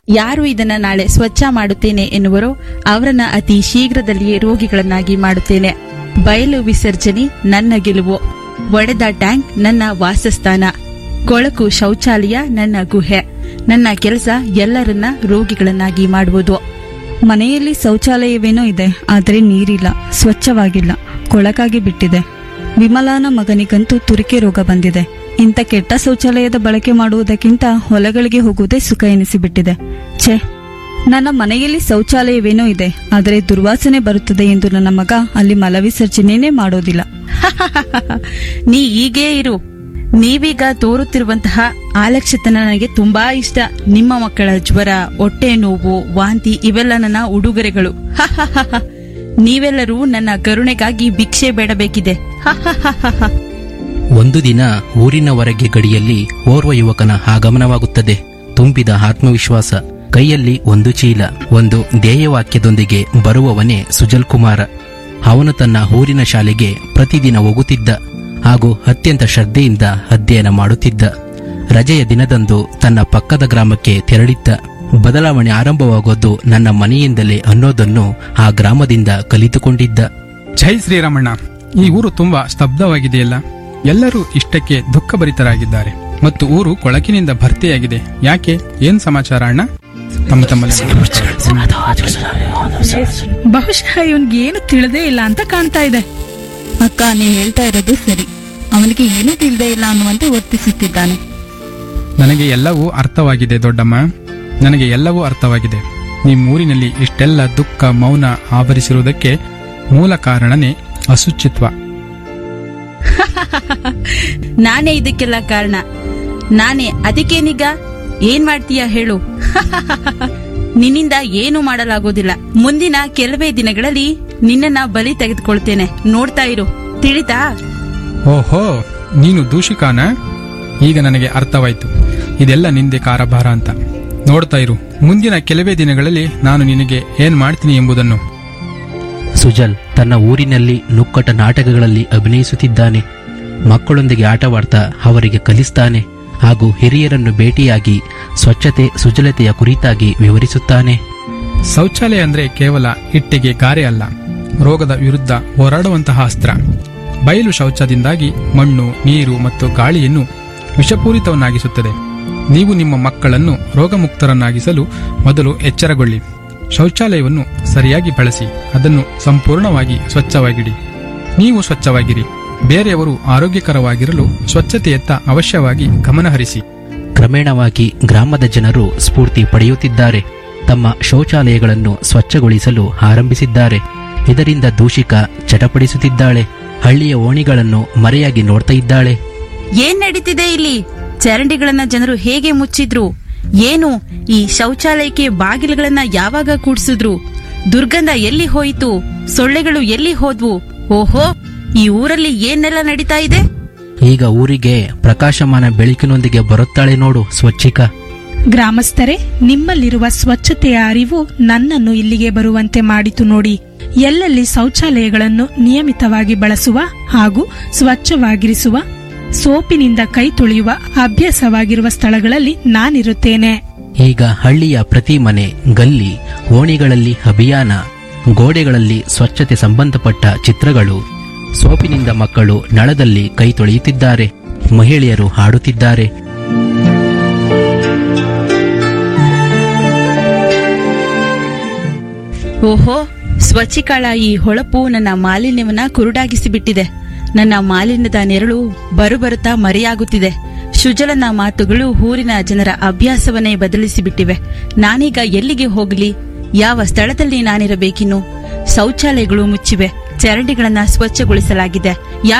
ಯಾರು ಇದನ್ನ ನಾಳೆ ಸ್ವಚ್ಛ ಮಾಡುತ್ತೇನೆ ಎನ್ನುವರೋ ಅವರನ್ನ ಅತಿ ಶೀಘ್ರದಲ್ಲಿಯೇ ರೋಗಿಗಳನ್ನಾಗಿ ಮಾಡುತ್ತೇನೆ ಬಯಲು ವಿಸರ್ಜನೆ ನನ್ನ ಗೆಲುವು ಒಡೆದ ಟ್ಯಾಂಕ್ ನನ್ನ ವಾಸಸ್ಥಾನ ಕೊಳಕು ಶೌಚಾಲಯ ನನ್ನ ಗುಹೆ ನನ್ನ ಕೆಲಸ ಎಲ್ಲರನ್ನ ರೋಗಿಗಳನ್ನಾಗಿ ಮಾಡುವುದು ಮನೆಯಲ್ಲಿ ಶೌಚಾಲಯವೇನೋ ಇದೆ ಆದರೆ ನೀರಿಲ್ಲ ಸ್ವಚ್ಛವಾಗಿಲ್ಲ ಕೊಳಕಾಗಿ ಬಿಟ್ಟಿದೆ ವಿಮಲಾನ ಮಗನಿಗಂತೂ ತುರಿಕೆ ರೋಗ ಬಂದಿದೆ ಇಂಥ ಕೆಟ್ಟ ಶೌಚಾಲಯದ ಬಳಕೆ ಮಾಡುವುದಕ್ಕಿಂತ ಹೊಲಗಳಿಗೆ ಹೋಗುವುದೇ ಸುಖ ಎನಿಸಿಬಿಟ್ಟಿದೆ ಛೇ ನನ್ನ ಮನೆಯಲ್ಲಿ ಶೌಚಾಲಯವೇನೋ ಇದೆ ಆದರೆ ದುರ್ವಾಸನೆ ಬರುತ್ತದೆ ಎಂದು ನನ್ನ ಮಗ ಅಲ್ಲಿ ಮಲವಿಸರ್ಜನೆಯೇ ಮಾಡೋದಿಲ್ಲ ನೀ ಹೀಗೇ ಇರು ನೀವೀಗ ತೋರುತ್ತಿರುವಂತಹ ಆಲಕ್ಷ್ಯತನ ನನಗೆ ತುಂಬಾ ಇಷ್ಟ ನಿಮ್ಮ ಮಕ್ಕಳ ಜ್ವರ ಹೊಟ್ಟೆ ನೋವು ವಾಂತಿ ಇವೆಲ್ಲ ನನ್ನ ಉಡುಗೊರೆಗಳು ನೀವೆಲ್ಲರೂ ನನ್ನ ಕರುಣೆಗಾಗಿ ಭಿಕ್ಷೆ ಬೇಡಬೇಕಿದೆ ಒಂದು ದಿನ ಊರಿನ ಹೊರಗೆ ಗಡಿಯಲ್ಲಿ ಓರ್ವ ಯುವಕನ ಆಗಮನವಾಗುತ್ತದೆ ತುಂಬಿದ ಆತ್ಮವಿಶ್ವಾಸ ಕೈಯಲ್ಲಿ ಒಂದು ಚೀಲ ಒಂದು ಧ್ಯೇಯವಾಕ್ಯದೊಂದಿಗೆ ಬರುವವನೇ ಸುಜಲ್ ಕುಮಾರ ಅವನು ತನ್ನ ಊರಿನ ಶಾಲೆಗೆ ಪ್ರತಿದಿನ ಹೋಗುತ್ತಿದ್ದ ಹಾಗೂ ಅತ್ಯಂತ ಶ್ರದ್ಧೆಯಿಂದ ಅಧ್ಯಯನ ಮಾಡುತ್ತಿದ್ದ ರಜೆಯ ದಿನದಂದು ತನ್ನ ಪಕ್ಕದ ಗ್ರಾಮಕ್ಕೆ ತೆರಳಿದ್ದ ಬದಲಾವಣೆ ಆರಂಭವಾಗೋದು ನನ್ನ ಮನೆಯಿಂದಲೇ ಅನ್ನೋದನ್ನು ಆ ಗ್ರಾಮದಿಂದ ಕಲಿತುಕೊಂಡಿದ್ದ ಜೈ ಶ್ರೀರಾಮಣ್ಣ ಈ ಊರು ತುಂಬಾ ಸ್ತಬ್ಧವಾಗಿದೆಯಲ್ಲ ಎಲ್ಲರೂ ಇಷ್ಟಕ್ಕೆ ದುಃಖಭರಿತರಾಗಿದ್ದಾರೆ ಮತ್ತು ಊರು ಕೊಳಕಿನಿಂದ ಭರ್ತಿಯಾಗಿದೆ ಯಾಕೆ ಏನ್ ಸಮಾಚಾರ ಅಣ್ಣ ತಮ್ಮ ತಮ್ಮಲ್ಲಿ ಬಹುಶಃ ಇವನ್ಗೆ ಏನು ತಿಳಿದೇ ಇಲ್ಲ ಅಂತ ಕಾಣ್ತಾ ಇದೆ ಅಕ್ಕ ನೀ ಹೇಳ್ತಾ ಇರೋದು ಸರಿ ಅವನಿಗೆ ಏನೂ ತಿಳಿದೇ ಇಲ್ಲ ಅನ್ನುವಂತೆ ವರ್ತಿಸುತ್ತಿದ್ದಾನೆ ನನಗೆ ಎಲ್ಲವೂ ಅರ್ಥವಾಗಿದೆ ದೊಡ್ಡಮ್ಮ ನನಗೆ ಎಲ್ಲವೂ ಅರ್ಥವಾಗಿದೆ ನಿಮ್ಮೂರಿನಲ್ಲಿ ಇಷ್ಟೆಲ್ಲ ದುಃಖ ಮೌನ ಆವರಿಸಿರುವುದಕ್ಕೆ ಮೂಲ ಕಾರಣನೇ ಅಶುಚಿತ್ವ ನಾನೇ ಇದಕ್ಕೆಲ್ಲ ಕಾರಣ ನಾನೇ ಅದಕ್ಕೇನೀಗ ಏನ್ ಮಾಡ್ತೀಯ ಹೇಳು ನಿನ್ನಿಂದ ಏನು ಮಾಡಲಾಗೋದಿಲ್ಲ ಮುಂದಿನ ಕೆಲವೇ ದಿನಗಳಲ್ಲಿ ನಿನ್ನನ್ನ ಬಲಿ ತೆಗೆದುಕೊಳ್ತೇನೆ ನೋಡ್ತಾ ಇರು ತಿಳಿತಾ ಓಹೋ ನೀನು ದೂಷಿಕಾನ ಈಗ ನನಗೆ ಅರ್ಥವಾಯ್ತು ಇದೆಲ್ಲ ನಿಂದೆ ಕಾರಭಾರ ಅಂತ ನೋಡ್ತಾ ಇರು ಮುಂದಿನ ಕೆಲವೇ ದಿನಗಳಲ್ಲಿ ನಾನು ನಿನಗೆ ಏನ್ ಮಾಡ್ತೀನಿ ಎಂಬುದನ್ನು ಸುಜಲ್ ತನ್ನ ಊರಿನಲ್ಲಿ ನುಕ್ಕಟ ನಾಟಕಗಳಲ್ಲಿ ಅಭಿನಯಿಸುತ್ತಿದ್ದಾನೆ ಮಕ್ಕಳೊಂದಿಗೆ ಆಟವಾಡ್ತಾ ಅವರಿಗೆ ಕಲಿಸ್ತಾನೆ ಹಾಗೂ ಹಿರಿಯರನ್ನು ಭೇಟಿಯಾಗಿ ಸ್ವಚ್ಛತೆ ಸುಜಲತೆಯ ಕುರಿತಾಗಿ ವಿವರಿಸುತ್ತಾನೆ ಶೌಚಾಲಯ ಅಂದ್ರೆ ಕೇವಲ ಇಟ್ಟಿಗೆ ಗಾರೆ ಅಲ್ಲ ರೋಗದ ವಿರುದ್ಧ ಹೋರಾಡುವಂತಹ ಅಸ್ತ್ರ ಬಯಲು ಶೌಚದಿಂದಾಗಿ ಮಣ್ಣು ನೀರು ಮತ್ತು ಗಾಳಿಯನ್ನು ವಿಷಪೂರಿತವನ್ನಾಗಿಸುತ್ತದೆ ನೀವು ನಿಮ್ಮ ಮಕ್ಕಳನ್ನು ರೋಗಮುಕ್ತರನ್ನಾಗಿಸಲು ಮೊದಲು ಎಚ್ಚರಗೊಳ್ಳಿ ಶೌಚಾಲಯವನ್ನು ಸರಿಯಾಗಿ ಬಳಸಿ ಅದನ್ನು ಸಂಪೂರ್ಣವಾಗಿ ಸ್ವಚ್ಛವಾಗಿಡಿ ನೀವು ಸ್ವಚ್ಛವಾಗಿರಿ ಬೇರೆಯವರು ಆರೋಗ್ಯಕರವಾಗಿರಲು ಸ್ವಚ್ಛತೆಯತ್ತ ಅವಶ್ಯವಾಗಿ ಗಮನಹರಿಸಿ ಕ್ರಮೇಣವಾಗಿ ಗ್ರಾಮದ ಜನರು ಸ್ಫೂರ್ತಿ ಪಡೆಯುತ್ತಿದ್ದಾರೆ ತಮ್ಮ ಶೌಚಾಲಯಗಳನ್ನು ಸ್ವಚ್ಛಗೊಳಿಸಲು ಆರಂಭಿಸಿದ್ದಾರೆ ಇದರಿಂದ ದೂಷಿಕ ಚಟಪಡಿಸುತ್ತಿದ್ದಾಳೆ ಹಳ್ಳಿಯ ಓಣಿಗಳನ್ನು ಮರೆಯಾಗಿ ನೋಡ್ತಾ ಇದ್ದಾಳೆ ಏನ್ ನಡೀತಿದೆ ಇಲ್ಲಿ ಚರಂಡಿಗಳನ್ನ ಜನರು ಹೇಗೆ ಮುಚ್ಚಿದ್ರು ಏನು ಈ ಶೌಚಾಲಯಕ್ಕೆ ಬಾಗಿಲುಗಳನ್ನ ಯಾವಾಗ ಕೂಡ್ಸಿದ್ರು ದುರ್ಗಂಧ ಎಲ್ಲಿ ಹೋಯಿತು ಸೊಳ್ಳೆಗಳು ಎಲ್ಲಿ ಹೋದ್ವು ಓಹೋ ಈ ಊರಲ್ಲಿ ಏನೆಲ್ಲ ನಡೀತಾ ಇದೆ ಈಗ ಊರಿಗೆ ಪ್ರಕಾಶಮಾನ ಬೆಳಕಿನೊಂದಿಗೆ ಬರುತ್ತಾಳೆ ನೋಡು ಸ್ವಚ್ಛಿಕ ಗ್ರಾಮಸ್ಥರೇ ನಿಮ್ಮಲ್ಲಿರುವ ಸ್ವಚ್ಛತೆಯ ಅರಿವು ನನ್ನನ್ನು ಇಲ್ಲಿಗೆ ಬರುವಂತೆ ಮಾಡಿತು ನೋಡಿ ಎಲ್ಲೆಲ್ಲಿ ಶೌಚಾಲಯಗಳನ್ನು ನಿಯಮಿತವಾಗಿ ಬಳಸುವ ಹಾಗೂ ಸ್ವಚ್ಛವಾಗಿರಿಸುವ ಸೋಪಿನಿಂದ ಕೈ ತೊಳೆಯುವ ಅಭ್ಯಾಸವಾಗಿರುವ ಸ್ಥಳಗಳಲ್ಲಿ ನಾನಿರುತ್ತೇನೆ ಈಗ ಹಳ್ಳಿಯ ಪ್ರತಿ ಮನೆ ಗಲ್ಲಿ ಓಣಿಗಳಲ್ಲಿ ಅಭಿಯಾನ ಗೋಡೆಗಳಲ್ಲಿ ಸ್ವಚ್ಛತೆ ಸಂಬಂಧಪಟ್ಟ ಚಿತ್ರಗಳು ಸೋಪಿನಿಂದ ಮಕ್ಕಳು ನಳದಲ್ಲಿ ಕೈ ತೊಳೆಯುತ್ತಿದ್ದಾರೆ ಮಹಿಳೆಯರು ಹಾಡುತ್ತಿದ್ದಾರೆ ಓಹೋ ಸ್ವಚ್ಛಿಕಾಳ ಈ ಹೊಳಪು ನನ್ನ ಮಾಲಿನ್ಯವನ್ನ ಕುರುಡಾಗಿಸಿ ಬಿಟ್ಟಿದೆ ನನ್ನ ಮಾಲಿನ್ಯದ ನೆರಳು ಬರುಬರುತ್ತಾ ಮರೆಯಾಗುತ್ತಿದೆ ಸುಜಲನ ಮಾತುಗಳು ಊರಿನ ಜನರ ಅಭ್ಯಾಸವನ್ನೇ ಬದಲಿಸಿ ಬಿಟ್ಟಿವೆ ನಾನೀಗ ಎಲ್ಲಿಗೆ ಹೋಗಲಿ ಯಾವ ಸ್ಥಳದಲ್ಲಿ ನಾನಿರಬೇಕಿನ್ನು ಶೌಚಾಲಯಗಳು ಮುಚ್ಚಿವೆ ಚರಂಡಿಗಳನ್ನ ಸ್ವಚ್ಛಗೊಳಿಸಲಾಗಿದೆ